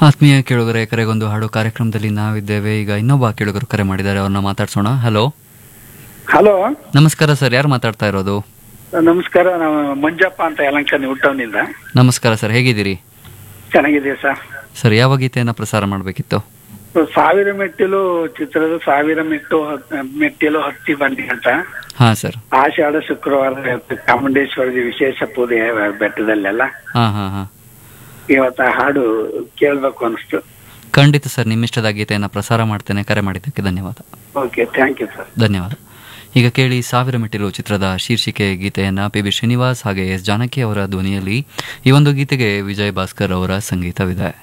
ಆತ್ಮೀಯ ಕೇಳುಗರೆ ಕರೆಗೊಂದು ಹಾಡು ಕಾರ್ಯಕ್ರಮದಲ್ಲಿ ನಾವಿದ್ದೇವೆ ಈಗ ಇನ್ನೊಬ್ಬ ಕೇಳುಗರು ಕರೆ ಮಾಡಿದ್ದಾರೆ ಅವ್ರನ್ನ ಮಾತಾಡ್ಸೋಣ ಹಲೋ ಹಲೋ ನಮಸ್ಕಾರ ಸರ್ ಯಾರು ಮಾತಾಡ್ತಾ ಇರೋದು ನಮಸ್ಕಾರ ನಾವು ಮಂಜಪ್ಪ ಅಂತ ಯಲಂಕ ಊಟವನಿಂದ ನಮಸ್ಕಾರ ಸರ್ ಹೇಗಿದ್ದೀರಿ ಚೆನ್ನಾಗಿದೆ ಸರ್ ಸರ್ ಯಾವ ಗೀತೆಯನ್ನ ಪ್ರಸಾರ ಮಾಡಬೇಕಿತ್ತು ಸಾವಿರ ಮೆಟ್ಟಿಲು ಚಿತ್ರದ ಸಾವಿರ ಮೆಟ್ಟು ಹತ್- ಮೆಟ್ಟಿಲು ಹತ್ತಿ ಬನ್ನಿ ಅಂತ ಹಾ ಸರ್ ಆಷಾಢ ಶುಕ್ರವಾರ ಚಾಮುಂಡೇಶ್ವರಿ ವಿಶೇಷ ಪೂಜೆ ಬೆಟ್ಟದಲ್ಲೆಲ್ಲ ಹಾ ಹಾ ಹಾ ಇವತ್ತು ಆ ಹಾಡು ಕೇಳ್ಬೇಕು ಅನಿಸ್ತು ಖಂಡಿತ ಸರ್ ನಿಮ್ಮಿಷ್ಟದ ಗೀತೆಯನ್ನ ಪ್ರಸಾರ ಮಾಡ್ತೇನೆ ಕರೆ ಮಾಡಿದ್ದಕ್ಕೆ ಧನ್ಯವಾದ ಓಕೆ ಥ್ಯಾಂಕ್ ಯು ಸರ್ ಧನ್ಯವಾದ ಈಗ ಕೇಳಿ ಸಾವಿರ ಮೆಟ್ಟಿಲು ಚಿತ್ರದ ಶೀರ್ಷಿಕೆ ಗೀತೆಯನ್ನ ಪಿ ಬಿ ಶ್ರೀನಿವಾಸ್ ಹಾಗೆ ಎಸ್ ಜಾನಕಿ ಅವರ ಧ್ವನಿಯಲ್ಲಿ ಈ ಒಂದು ಗೀತೆಗೆ ವಿಜಯ್ ಭಾಸ್ಕರ್ ಅವರ ಸಂಗೀತವಿದೆ